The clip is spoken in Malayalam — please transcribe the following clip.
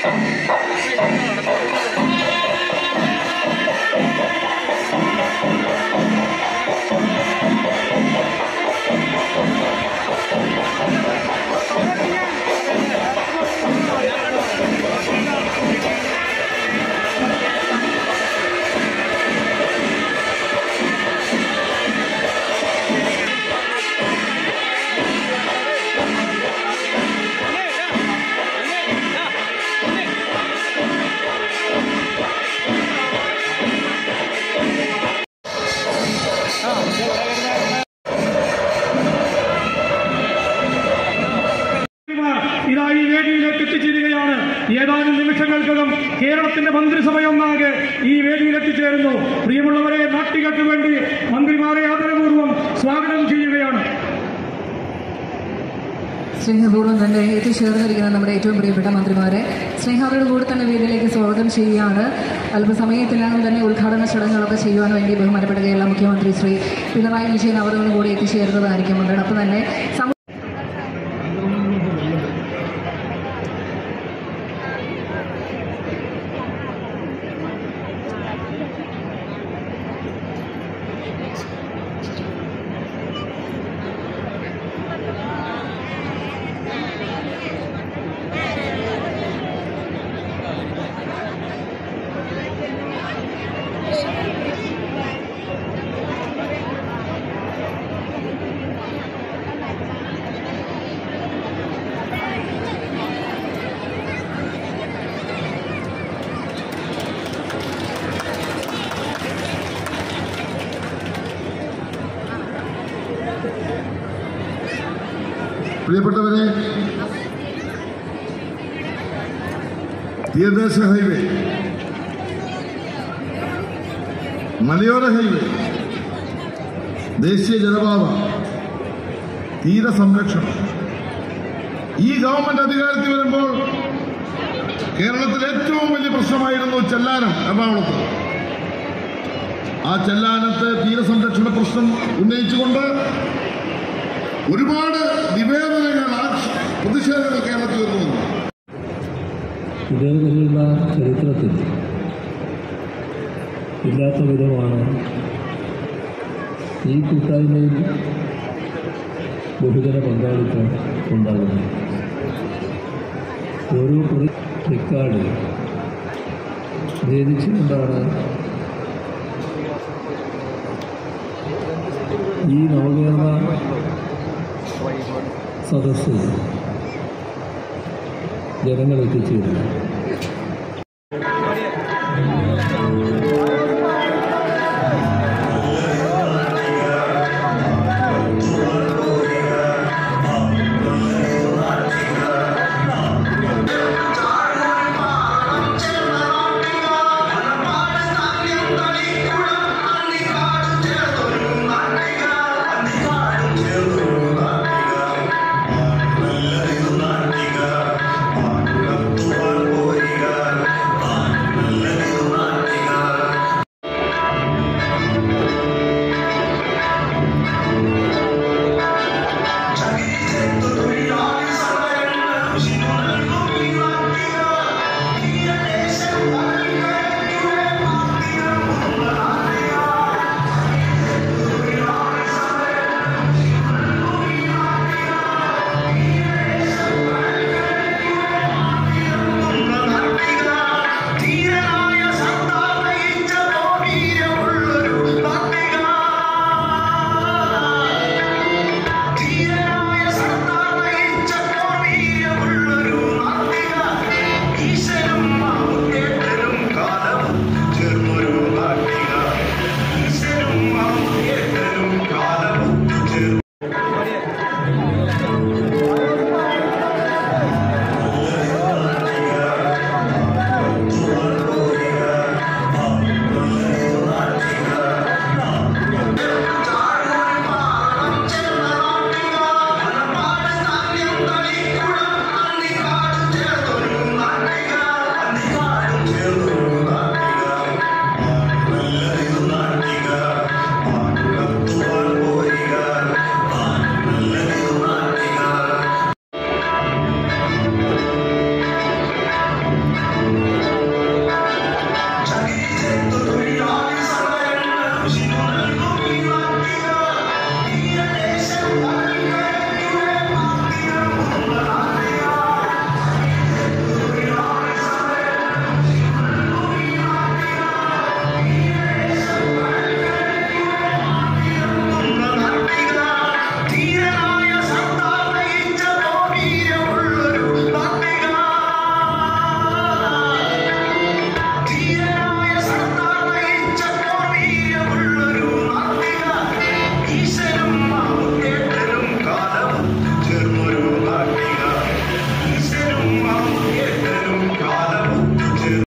ഇതാ ഈ വേദിയിലേക്ക് എത്തിച്ചേരുകയാണ് ഏതാനും നിമിഷങ്ങൾക്കകം കേരളത്തിന്റെ മന്ത്രിസഭയൊന്നാകെ ഈ വേദിയിൽ എത്തിച്ചേരുന്നു പ്രിയമുള്ളവരെ നാട്ടികൾക്ക് വേണ്ടി മന്ത്രിമാരെ ആദരപൂർവ്വം സ്വാഗതം ചെയ്യുകയാണ് സ്നേഹപൂർവ്വം തന്നെ എത്തിച്ചേർന്നിരിക്കുന്ന നമ്മുടെ ഏറ്റവും പ്രിയപ്പെട്ട മന്ത്രിമാരെ സ്നേഹത്തോടു കൂടി തന്നെ വേദിയിലേക്ക് സ്വാഗതം ചെയ്യുകയാണ് അല്പസമയത്തിനകം തന്നെ ഉദ്ഘാടന ചടങ്ങുകളൊക്കെ ചെയ്യുവാൻ വേണ്ടി ബഹുമാനപ്പെട്ട കേരള മുഖ്യമന്ത്രി ശ്രീ പിണറായി വിജയൻ അവர்களுം കൂടി എത്തിച്ചേരുന്നതായിരിക്കും അതോടൊപ്പം തന്നെ സമ- പ്രിയപ്പെട്ടവരെ തീരദേശ ഹൈവേ മലയോര ഹൈവേ ദേശീയ ജലപാത തീരസംരക്ഷണം ഈ ഗവൺമെന്റ് അധികാരത്തിൽ വരുമ്പോൾ കേരളത്തിലെ ഏറ്റവും വലിയ പ്രശ്നമായിരുന്നു ചെല്ലാനം എറണാകുളത്ത് ആ ചെല്ലാനത്ത് തീരസംരക്ഷണ പ്രശ്നം ഉന്നയിച്ചുകൊണ്ട് ഒരുപാട് നിവേദനങ്ങൾ ആക്ഷ- പ്രതിഷേധങ്ങൾ കേരളത്തിൽ ഉയർന്നു വന്നു ഇതേപോലെയുള്ള ചരിത്രത്തിൽ ഇല്ലാത്ത വിധമാണ് ഈ കൂട്ടായ്മയിൽ ബഹുജന പങ്കാളിത്തം ഉണ്ടാകുന്നത് ഓരോ കുറി റെക്കാർഡ് ഭേദിച്ചുകൊണ്ടാണ് ഈ നവകേരള സദസ്സ് ജനങ്ങൾ എത്തിച്ചേരുന്നത്